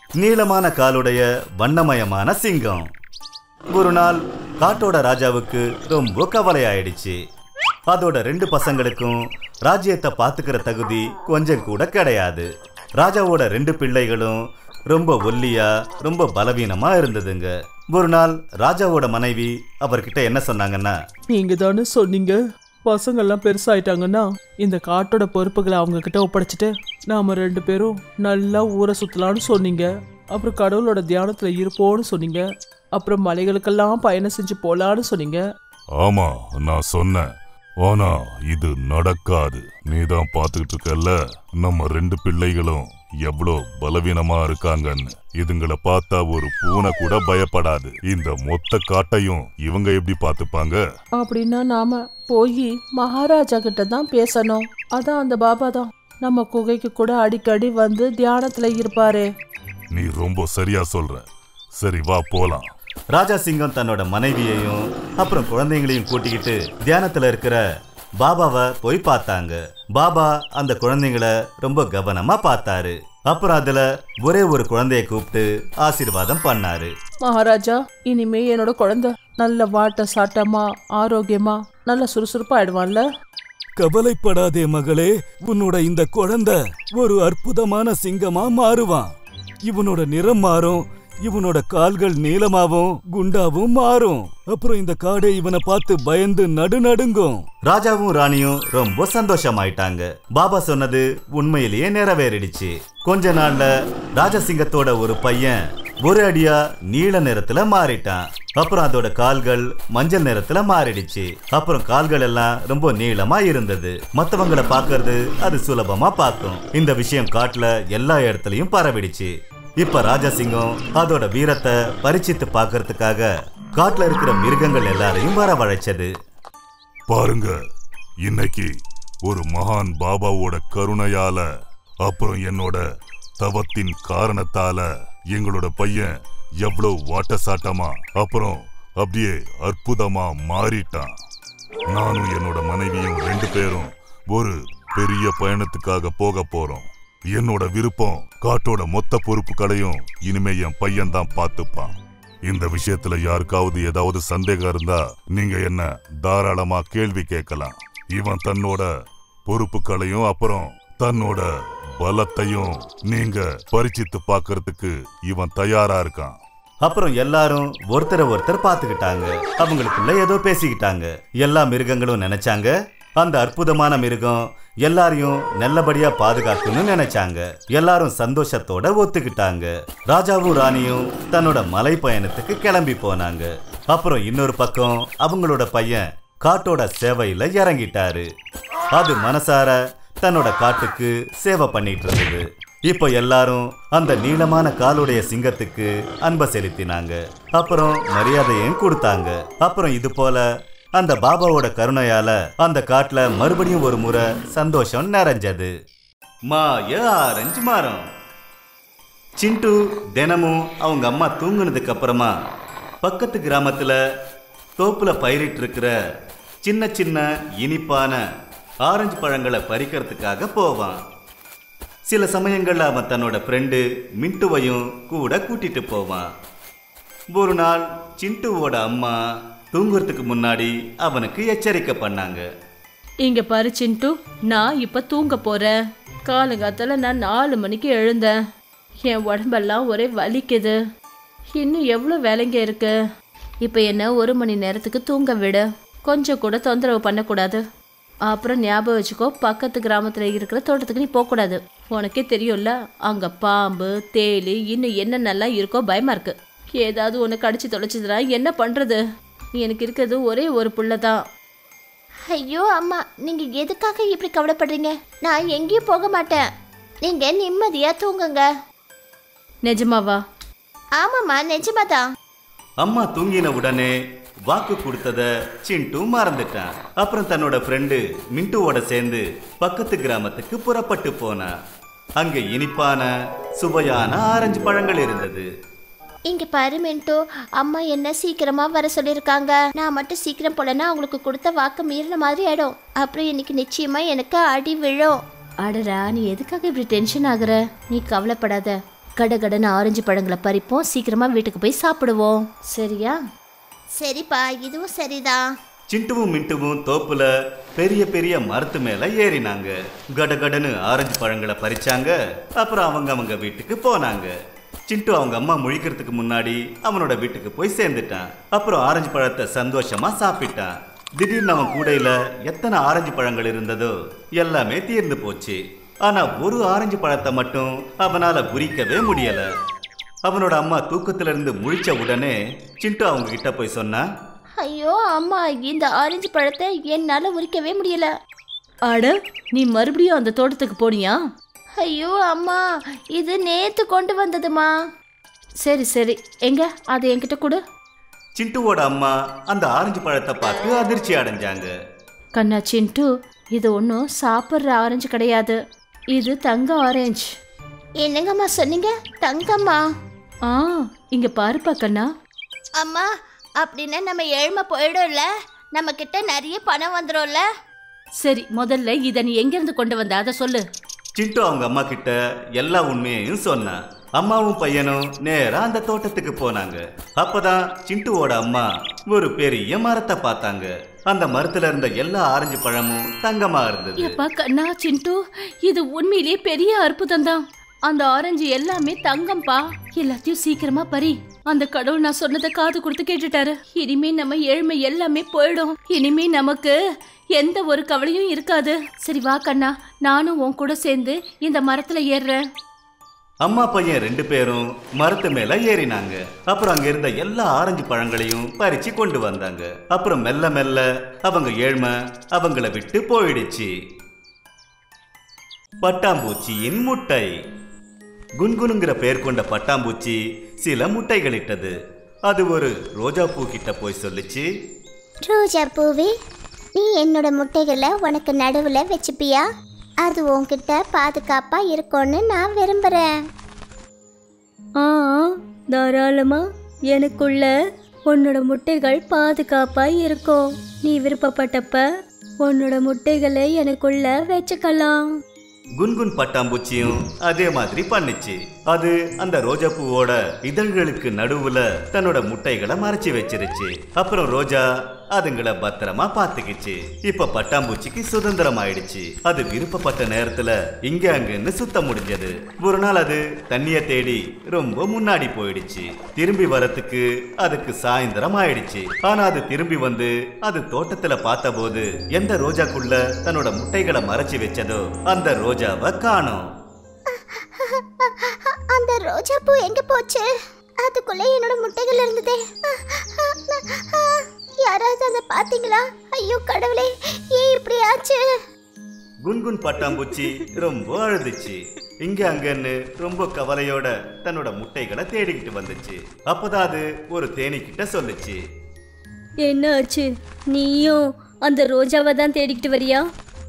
நீளமான காலுடைய வண்ணமயமான சிங்கம் ஒரு நாள் காட்டோட ராஜாவுக்கு ரொம்ப கவலை ஆயிடுச்சு அதோட ரெண்டு பசங்களுக்கும் ராஜ்யத்தை பாத்துக்கிற தகுதி கொஞ்சம் கூட கிடையாது ராஜாவோட ரெண்டு பிள்ளைகளும் ரொம்ப ஒல்லியா ரொம்ப பலவீனமா இருந்ததுங்க ஒரு நாள் ராஜாவோட மனைவி அவர்கிட்ட என்ன சொன்னாங்கன்னா நீங்க தானே சொன்னீங்க பசங்கள்லாம் பெருசாயிட்டாங்கன்னா இந்த காட்டோட பொறுப்புகளை அவங்க கிட்ட ஒப்படைச்சிட்டு நாம ரெண்டு பேரும் நல்லா ஊரை சுத்தலாம்னு சொன்னீங்க அப்புறம் கடவுளோட தியானத்துல இருப்போம்னு சொன்னீங்க அப்புறம் மலைகளுக்கெல்லாம் பயணம் செஞ்சு போலான்னு சொன்னீங்க ஆமா நான் சொன்னேன் ஆனா இது நடக்காது நீதான் பாத்துக்கிட்டு இருக்கல்ல நம்ம ரெண்டு பிள்ளைகளும் எவ்வளோ பலவீனமா இருக்காங்கன்னு இதுங்களை பார்த்தா ஒரு பூனை கூட பயப்படாது இந்த மொத்த காட்டையும் இவங்க எப்படி பாத்துப்பாங்க அப்படின்னா நாம போய் மகாராஜா கிட்ட தான் பேசணும் அதான் அந்த பாபா தான் நம்ம குகைக்கு கூட அடிக்கடி வந்து தியானத்துல இருப்பாரே நீ ரொம்ப சரியா சொல்ற சரி வா போலாம் ராஜா சிங்கம் தன்னோட மனைவியையும் அப்புறம் குழந்தைங்களையும் கூட்டிக்கிட்டு தியானத்துல இருக்கிற பாபாவை போய் பார்த்தாங்க பாபா அந்த குழந்தைங்களை ரொம்ப கவனமா பார்த்தாரு அப்புறம் அதுல ஒரே ஒரு குழந்தைய கூப்பிட்டு ஆசீர்வாதம் பண்ணாரு மகாராஜா இனிமே என்னோட குழந்தை நல்ல வாட்ட சாட்டமா ஆரோக்கியமா நல்ல சுறுசுறுப்பா ஆயிடுவான்ல கவலைப்படாதே மகளே உன்னோட இந்த குழந்தை ஒரு அற்புதமான சிங்கமா மாறுவான் இவனோட நிறம் மாறும் இவனோட கால்கள் நீளமாவும் குண்டாவும் மாறும் அப்புறம் இந்த காடே இவனை பார்த்து பயந்து நடுநடுங்கும் ராஜாவும் ராணியும் ரொம்ப சந்தோஷமாயிட்டாங்க பாபா சொன்னது உண்மையிலேயே நிறைவேறிடுச்சு கொஞ்ச நாள்ல ராஜசிங்கத்தோட ஒரு பையன் ஒரு அடியா நீல நிறத்துல மாறிட்டான் அப்புறம் அதோட கால்கள் மஞ்சள் நிறத்துல மாறிடுச்சு அப்புறம் கால்கள் எல்லாம் ரொம்ப நீளமா இருந்தது மத்தவங்கள பாக்குறது அது சுலபமா பார்க்கும் இந்த விஷயம் காட்டுல எல்லா இடத்துலயும் பரவிடுச்சு இப்ப ராஜசிங்கம் அதோட வீரத்தை பரிச்சித்து பார்க்கறதுக்காக காட்டுல இருக்கிற மிருகங்கள் எல்லாரையும் வரவழைச்சது பாருங்க இன்னைக்கு ஒரு மகான் பாபாவோட கருணையால அப்புறம் என்னோட தவத்தின் காரணத்தால எங்களோட பையன் எவ்வளவு வாட்டசாட்டமா அப்புறம் அப்படியே அற்புதமா மாறிட்டான் நானும் என்னோட மனைவியும் ரெண்டு பேரும் ஒரு பெரிய பயணத்துக்காக போக போறோம் என்னோட விருப்பம் காட்டோட மொத்த பொறுப்புகளையும் இனிமே என் பையன் தான் பார்த்துப்பான் இந்த விஷயத்துல யாருக்காவது ஏதாவது சந்தேகம் இருந்தா நீங்க என்ன தாராளமா கேள்வி கேட்கலாம் இவன் தன்னோட பொறுப்புகளையும் அப்புறம் தன்னோட பலத்தையும் நீங்க பரிச்சித்து பார்க்கறதுக்கு இவன் தயாரா இருக்கான் அப்புறம் எல்லாரும் ஒருத்தரை ஒருத்தர் பார்த்துக்கிட்டாங்க அவங்களுக்குள்ள ஏதோ பேசிக்கிட்டாங்க எல்லா மிருகங்களும் நினைச்சாங்க அந்த அற்புதமான மிருகம் எல்லாரையும் நல்லபடியா பாதுகாக்கணும்னு நினைச்சாங்க எல்லாரும் சந்தோஷத்தோட ஒத்துக்கிட்டாங்க ராஜாவும் ராணியும் தன்னோட மலை பயணத்துக்கு கிளம்பி போனாங்க அப்புறம் இன்னொரு பக்கம் அவங்களோட பையன் காட்டோட சேவையில இறங்கிட்டாரு அது மனசார தன்னோட காட்டுக்கு சேவை பண்ணிட்டு இருந்தது இப்போ எல்லாரும் அந்த நீளமான காலுடைய சிங்கத்துக்கு அன்பை செலுத்தினாங்க அப்புறம் மரியாதையும் கொடுத்தாங்க அப்புறம் இது போல அந்த பாபாவோட கருணையால அந்த காட்டுல மறுபடியும் ஒரு முறை சந்தோஷம் நிறைஞ்சது மாய ஆரஞ்சு மரம் சிண்டு தினமும் அவங்க அம்மா தூங்குனதுக்கு அப்புறமா பக்கத்து கிராமத்துல தோப்புல பயிரிட்டு இருக்கிற சின்ன சின்ன இனிப்பான ஆரஞ்சு பழங்களை பறிக்கிறதுக்காக போவான் சில சமயங்கள்ல அவன் தன்னோட ஃப்ரெண்டு மின்ட்டுவையும் கூட கூட்டிட்டு போவான் ஒரு நாள் சிண்டுவோட அம்மா தூங்குறதுக்கு முன்னாடி அவனுக்கு எச்சரிக்கை பண்ணாங்க இங்க பாரு சிண்டு நான் இப்ப தூங்க போறேன் காலங்காத்தால நான் நாலு மணிக்கு எழுந்தேன் என் உடம்பெல்லாம் ஒரே வலிக்குது இன்னும் எவ்வளோ வேலைங்க இருக்கு இப்போ என்ன ஒரு மணி நேரத்துக்கு தூங்க விடு கொஞ்சம் கூட தொந்தரவு பண்ணக்கூடாது அப்புறம் ஞாபகம் வச்சுக்கோ பக்கத்து கிராமத்தில் இருக்கிற தோட்டத்துக்கு நீ போகக்கூடாது உனக்கே தெரியும்ல அங்கே பாம்பு தேலி இன்னும் என்னென்னலாம் இருக்கோ பயமா இருக்கு ஏதாவது ஒன்று கடிச்சு தொலைச்சதுனா என்ன பண்ணுறது எனக்கு இருக்கிறது ஒரே ஒரு புள்ள தான் ஐயோ அம்மா நீங்க எதுக்காக இப்படி கவலைப்படுறீங்க நான் எங்கேயும் போக மாட்டேன் நீங்க நிம்மதியா தூங்குங்க நிஜமாவா ஆமாம்மா நிஜமாதான் அம்மா தூங்கின உடனே வாக்கு கொடுத்தத சிண்டு மறந்துட்டான் அப்புறம் தன்னோட ஃப்ரெண்டு மின்ட்டுவோட சேர்ந்து பக்கத்து கிராமத்துக்கு புறப்பட்டு போனான் அங்க இனிப்பான சுவையான ஆரஞ்சு பழங்கள் இருந்தது இங்க பாரு மின்ட்டு அம்மா என்ன சீக்கிரமா வர சொல்லியிருக்காங்க நான் மட்டும் சீக்கிரம் போலன்னா அவங்களுக்கு கொடுத்த வாக்கு மீறின மாதிரி ஆயிடும் அப்புறம் இன்னைக்கு நிச்சயமா எனக்கு அடி விழும் அடடா நீ எதுக்காக இப்படி டென்ஷன் ஆகுற நீ கவலைப்படாத கடகடன்னு ஆரஞ்சு பழங்களை பறிப்போம் சீக்கிரமா வீட்டுக்கு போய் சாப்பிடுவோம் சரியா சரிப்பா இதுவும் சரிதான் சிண்டுவும் மிண்டுவும் தோப்புல பெரிய பெரிய மரத்து மேல ஏறினாங்க கடகடன்னு ஆரஞ்சு பழங்களை பறிச்சாங்க அப்புறம் அவங்க அவங்க வீட்டுக்கு போனாங்க சிண்டு அவங்க அம்மா முழிக்கிறதுக்கு முன்னாடி அவனோட வீட்டுக்கு போய் சேர்ந்துட்டான் அப்புறம் ஆரஞ்சு பழத்தை சந்தோஷமா சாப்பிட்டான் திடீர்னு அவன் கூடையில எத்தனை ஆரஞ்சு பழங்கள் இருந்ததோ எல்லாமே தீர்ந்து போச்சு ஆனா ஒரு ஆரஞ்சு பழத்தை மட்டும் அவனால குறிக்கவே முடியல அவனோட அம்மா தூக்கத்துல இருந்து முழிச்ச உடனே சிண்டு அவங்க கிட்ட போய் சொன்னா ஐயோ அம்மா இந்த ஆரஞ்சு பழத்தை என்னால உரிக்கவே முடியல அட நீ மறுபடியும் அந்த தோட்டத்துக்கு போனியா ஐயோ அம்மா இது நேத்து கொண்டு வந்ததுமா சரி சரி எங்க அதை என்கிட்ட கொடு சிண்டுவோட அம்மா அந்த ஆரஞ்சு பழத்தை பார்த்து அதிர்ச்சி அடைஞ்சாங்க கண்ணா சிண்டு இது ஒன்றும் சாப்பிட்ற ஆரஞ்சு கிடையாது இது தங்க ஆரஞ்சு என்னங்கம்மா சொன்னீங்க தங்கம்மா ஆ இங்க பாருப்பா கண்ணா அம்மா அப்படின்னா நம்ம ஏழ்மை போயிடும்ல நம்ம கிட்ட நிறைய பணம் வந்துடும்ல சரி முதல்ல இதை நீ எங்கிருந்து கொண்டு வந்த அதை சொல்லு சிண்டு அவங்க அம்மா கிட்ட எல்லா உண்மையையும் சொன்னான் அம்மாவும் பையனும் நேரா அந்த தோட்டத்துக்கு போனாங்க அப்பதான் சிண்டுவோட அம்மா ஒரு பெரிய மரத்தை பார்த்தாங்க அந்த மரத்துல இருந்த எல்லா ஆரஞ்சு பழமும் தங்கமா இருந்தது எப்பா கண்ணா சிண்டு இது உண்மையிலேயே பெரிய அற்புதம் தான் அந்த ஆரஞ்சு எல்லாமே தங்கம்பா எல்லாத்தையும் சீக்கிரமா பறி அந்த கடவுள் நான் சொன்னதை காது கொடுத்து கேட்டுட்டாரு இனிமே நம்ம ஏழ்மை எல்லாமே போயிடும் இனிமே நமக்கு எந்த ஒரு கவலையும் இருக்காது சரி வா கண்ணா நானும் உன் கூட சேர்ந்து இந்த மரத்துல ஏறுறேன் அம்மா பையன் ரெண்டு பேரும் மரத்து மேல ஏறினாங்க அப்புறம் அங்க இருந்த எல்லா ஆரஞ்சு பழங்களையும் பறிச்சு கொண்டு வந்தாங்க அப்புறம் மெல்ல மெல்ல அவங்க ஏழ்மை அவங்கள விட்டு போயிடுச்சு பட்டாம்பூச்சியின் முட்டை குன்குனுங்கிற பேர் கொண்ட பட்டாம்பூச்சி சில முட்டைகள் இட்டது அது ஒரு ரோஜா பூ கிட்ட போய் சொல்லுச்சு ரோஜா பூவே நீ என்னோட முட்டைகளை உனக்கு நடுவில் வச்சுப்பியா அது உன்கிட்ட பாதுகாப்பா இருக்கும்னு நான் விரும்புறேன் ஆ தாராளமா எனக்குள்ள உன்னோட முட்டைகள் பாதுகாப்பா இருக்கும் நீ விருப்பப்பட்டப்ப உன்னோட முட்டைகளை எனக்குள்ள வச்சுக்கலாம் குன்குன் பட்டாம்பூச்சியும் அதே மாதிரி பண்ணுச்சு அது அந்த ரோஜா பூவோட இதழ்களுக்கு நடுவுல தன்னோட முட்டைகளை மறைச்சு வச்சிருச்சு அப்புறம் ரோஜா அதுங்களை பத்திரமா பாத்துக்கிச்சு இப்ப பட்டாம்பூச்சிக்கு சுதந்திரம் ஆயிடுச்சு அது விருப்பப்பட்ட நேரத்துல இங்க அங்கன்னு சுத்த முடிஞ்சது ஒரு நாள் அது தண்ணிய தேடி ரொம்ப முன்னாடி போயிடுச்சு திரும்பி வரத்துக்கு அதுக்கு சாயந்தரம் ஆயிடுச்சு ஆனா அது திரும்பி வந்து அது தோட்டத்துல பார்த்தபோது எந்த ரோஜாக்குள்ள தன்னோட முட்டைகளை மறைச்சு வச்சதோ அந்த ரோஜாவை காணோம் அந்த ரோஜா பூ எங்க போச்சு அதுக்குள்ள என்னோட முட்டைகள் இருந்ததே யாராவது அதை பாத்தீங்களா ஐயோ கடவுளே ஏன் இப்படி ஆச்சு குன்குன் பட்டாம்பூச்சி ரொம்ப அழுதுச்சு இங்க அங்கன்னு ரொம்ப கவலையோட தன்னோட முட்டைகளை தேடிக்கிட்டு வந்துச்சு அப்பதான் அது ஒரு தேனி கிட்ட சொல்லுச்சு என்ன ஆச்சு நீயும் அந்த ரோஜாவை தான் தேடிக்கிட்டு வரியா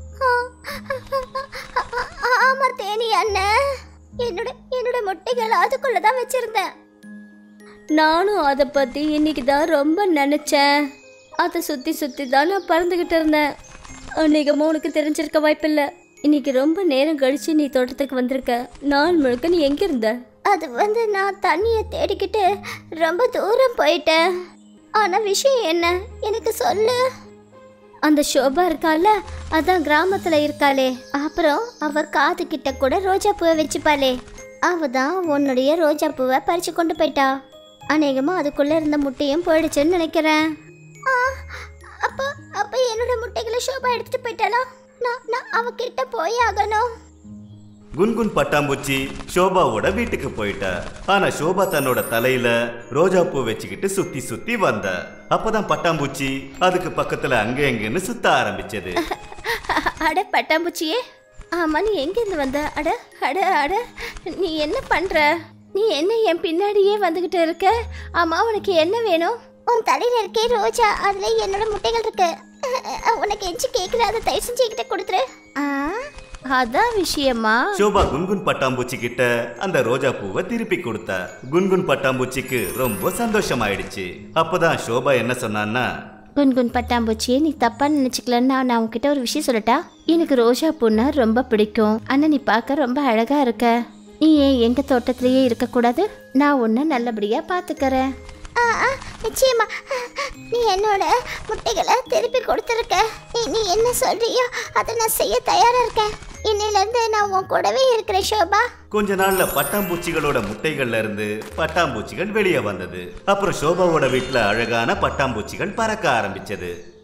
ஆமா தேனி அண்ணன் என்னோட என்னோட முட்டைகள் அதுக்குள்ள தான் வச்சிருந்தேன் நானும் அதை பற்றி இன்னைக்கு தான் ரொம்ப நினச்சேன் அதை சுற்றி சுற்றி தான் நான் பறந்துக்கிட்டு இருந்தேன் அநேகமாக உனக்கு தெரிஞ்சிருக்க வாய்ப்பில்லை இன்னைக்கு ரொம்ப நேரம் கழிச்சு நீ தோட்டத்துக்கு வந்திருக்க நாள் முழுக்க நீ எங்கே இருந்த அது வந்து நான் தண்ணியை தேடிக்கிட்டு ரொம்ப தூரம் போயிட்டேன் ஆனா விஷயம் என்ன எனக்கு சொல்லு அந்த ஷோபா இருக்கால அதான் கிராமத்துல இருக்காளே அப்புறம் அவ காது கிட்ட கூட ரோஜா பூவை வச்சுப்பாளே அவ தான் உன்னுடைய ரோஜா பூவை பறிச்சு கொண்டு போயிட்டா அநேகமா அதுக்குள்ள இருந்த முட்டையும் போயிடுச்சுன்னு நினைக்கிறேன் ஆ, அப்ப அப்ப என்னோட முட்டைகளை ஷோபா எடுத்துட்டு போயிட்டாளா நான் நான் அவகிட்ட போய் ஆகணும் குன்குன் பட்டாம்பூச்சி ஷோபாவோட வீட்டுக்கு போயிட்டா ஆனா ஷோபா தன்னோட தலையில ரோஜா பூ வச்சுக்கிட்டு சுத்தி சுத்தி வந்தா அப்பதான் பட்டாம்பூச்சி அதுக்கு பக்கத்துல அங்க எங்கன்னு சுத்த ஆரம்பிச்சது அட பட்டாம்பூச்சியே ஆமா நீ எங்கேருந்து வந்த அட அட அட நீ என்ன பண்ற நீ என்ன என் பின்னாடியே வந்துகிட்டு இருக்க ஆமா உனக்கு என்ன வேணும் உன் தலையில இருக்கே ரோஜா அதுல என்னோட முட்டைகள் இருக்கு உனக்கு எஞ்சி கேக்குற அதை தயவு செஞ்சு என்கிட்ட கொடுத்துரு அதான் விஷயமா ஷோபா குன்குன் பட்டாம்பூச்சி கிட்ட அந்த ரோஜா பூவை திருப்பி கொடுத்தா குன்குன் பட்டாம்பூச்சிக்கு ரொம்ப சந்தோஷமாயிடுச்சு அப்பதான் ஷோபா என்ன சொன்னான்னா குன்குன் பட்டாம்பூச்சி நீ தப்பா நினைச்சுக்கலன்னு நான் நான் உன்கிட்ட ஒரு விஷயம் சொல்லட்டா எனக்கு ரோஜா பூன்னா ரொம்ப பிடிக்கும் ஆனா நீ பார்க்க ரொம்ப அழகா இருக்க நீ ஏன் எங்க தோட்டத்திலேயே இருக்கக்கூடாது நான் உன்னை நல்லபடியா பாத்துக்கறேன் நிச்சயமா நீ என்னோட முட்டைகளை திருப்பி கொடுத்துருக்க நீ நீ என்ன சொல்றியோ அதை நான் செய்ய தயாரா இருக்கேன் இன்னிலிருந்து நான் உன் கூடவே இருக்கிறேன் ஷோபா கொஞ்ச நாள்ல பட்டாம்பூச்சிகளோட முட்டைகள்ல இருந்து பட்டாம்பூச்சிகள் வெளியே வந்தது அப்புறம் சோபாவோட வீட்டுல அழகான பட்டாம்பூச்சிகள் பறக்க ஆரம்பிச்சது